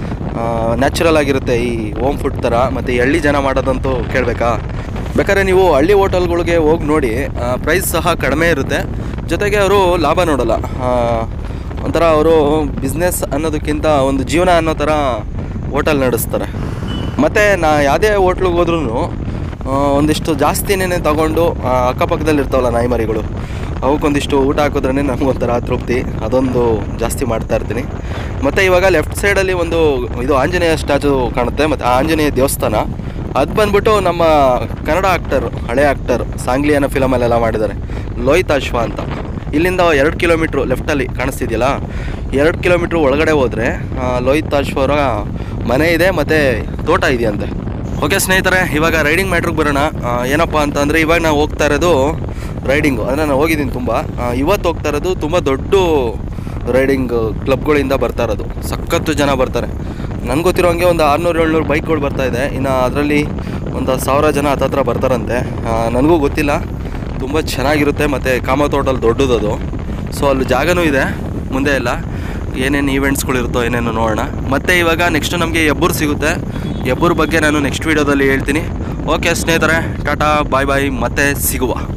ನ್ಯಾಚುರಲ್ ಆಗಿರುತ್ತೆ ಈ ಹೋಮ್ ಫುಡ್ ಥರ ಮತ್ತು ಈ ಹಳ್ಳಿ ಜನ ಮಾಡೋದಂತೂ ಕೇಳಬೇಕಾ ಬೇಕಾದ್ರೆ ನೀವು ಹಳ್ಳಿ ಹೋಟೆಲ್ಗಳಿಗೆ ಹೋಗಿ ನೋಡಿ ಪ್ರೈಸ್ ಸಹ ಕಡಿಮೆ ಇರುತ್ತೆ ಜೊತೆಗೆ ಅವರು ಲಾಭ ನೋಡಲ್ಲ ಆ, ಒಂಥರ ಅವರು ಬಿಸ್ನೆಸ್ ಅನ್ನೋದಕ್ಕಿಂತ ಒಂದು ಜೀವನ ಅನ್ನೋ ಥರ ಹೋಟೆಲ್ ನಡೆಸ್ತಾರೆ ಮತ್ತು ನಾ ಯಾವುದೇ ಹೋಟ್ಲಿಗೆ ಹೋದ್ರೂ ಒಂದಿಷ್ಟು ಜಾಸ್ತಿನೇ ತಗೊಂಡು ಆ, ಅಕ್ಕಪಕ್ಕದಲ್ಲಿ ಇರ್ತಾವಲ್ಲ ನಾಯಿ ಮರಿಗಳು ಅವಕ್ಕೊಂದಿಷ್ಟು ಊಟ ಹಾಕಿದ್ರೇ ನಮಗೊಂಥರ ತೃಪ್ತಿ ಅದೊಂದು ಜಾಸ್ತಿ ಮಾಡ್ತಾ ಇರ್ತೀನಿ ಮತ್ತು ಇವಾಗ ಲೆಫ್ಟ್ ಸೈಡಲ್ಲಿ ಒಂದು ಇದು ಆಂಜನೇಯ ಸ್ಟ್ಯಾಚು ಕಾಣುತ್ತೆ ಮತ್ತು ಆ ಆಂಜನೇಯ ದೇವಸ್ಥಾನ ಅದು ಬಂದ್ಬಿಟ್ಟು ನಮ್ಮ ಕನ್ನಡ ಆಕ್ಟರ್ ಹಳೆ ಆಕ್ಟರ್ ಸಾಂಗ್ಲಿ ಅನ್ನೋ ಫಿಲಮಲ್ಲೆಲ್ಲ ಮಾಡಿದ್ದಾರೆ ಲೋಹಿತ್ ಅಶ್ವ ಅಂತ ಇಲ್ಲಿಂದ ಎರಡು ಕಿಲೋಮೀಟ್ರು ಲೆಫ್ಟಲ್ಲಿ ಕಾಣಿಸ್ತಿದೆಯಲ್ಲ ಎರಡು ಕಿಲೋಮೀಟ್ರ್ ಒಳಗಡೆ ಹೋದರೆ ಲೋಹಿತ್ ಅಶ್ವರ ಮನೆ ಇದೆ ಮತ್ತು ತೋಟ ಇದೆಯಂತೆ ಓಕೆ ಸ್ನೇಹಿತರೆ ಇವಾಗ ರೈಡಿಂಗ್ ಮ್ಯಾಟ್ರಿಗೆ ಬರೋಣ ಆ, ಏನಪ್ಪ ಅಂತ ಅಂದರೆ ಇವಾಗ ನಾವು ಹೋಗ್ತಾ ಇರೋದು ರೈಡಿಂಗು ಅಂದರೆ ನಾನು ಹೋಗಿದ್ದೀನಿ ತುಂಬ ಆ, ಇವತ್ತು ಹೋಗ್ತಾ ಇರೋದು ತುಂಬ ದೊಡ್ಡ ರೈಡಿಂಗ್ ಕ್ಲಬ್ಗಳಿಂದ ಬರ್ತಾ ಇರೋದು ಸಖತ್ತು ಜನ ಬರ್ತಾರೆ ನನಗೆ ಗೊತ್ತಿರೋ ಹಂಗೆ ಒಂದು ಆರುನೂರು ಏಳ್ನೂರು ಬೈಕ್ಗಳು ಬರ್ತಾ ಇದೆ ಇನ್ನು ಅದರಲ್ಲಿ ಒಂದು ಸಾವಿರ ಜನ ಹತ್ತತ್ರ ಬರ್ತಾರಂತೆ ಆ, ನನಗೂ ಗೊತ್ತಿಲ್ಲ ತುಂಬ ಚೆನ್ನಾಗಿರುತ್ತೆ ಮತ್ತು ಕಾಮತ್ ಹೋಟೆಲ್ ದೊಡ್ಡದದು ಸೊ ಅಲ್ಲಿ ಜಾಗನೂ ಇದೆ ಮುಂದೆ ಎಲ್ಲ ಏನೇನು ಈವೆಂಟ್ಸ್ಗಳಿರುತ್ತೋ ಏನೇನು ನೋಡೋಣ ಮತ್ತು ಇವಾಗ ನೆಕ್ಸ್ಟ್ ನಮಗೆ ಎಬ್ಬೂರು ಸಿಗುತ್ತೆ ಎಬ್ಬೂರ್ ಬಗ್ಗೆ ನಾನು ನೆಕ್ಸ್ಟ್ ವೀಡಿಯೋದಲ್ಲಿ ಹೇಳ್ತೀನಿ ಓಕೆ ಸ್ನೇಹಿತರೆ ಟಾಟಾ ಬಾಯ್ ಬಾಯ್ ಮತ್ತೆ ಸಿಗುವ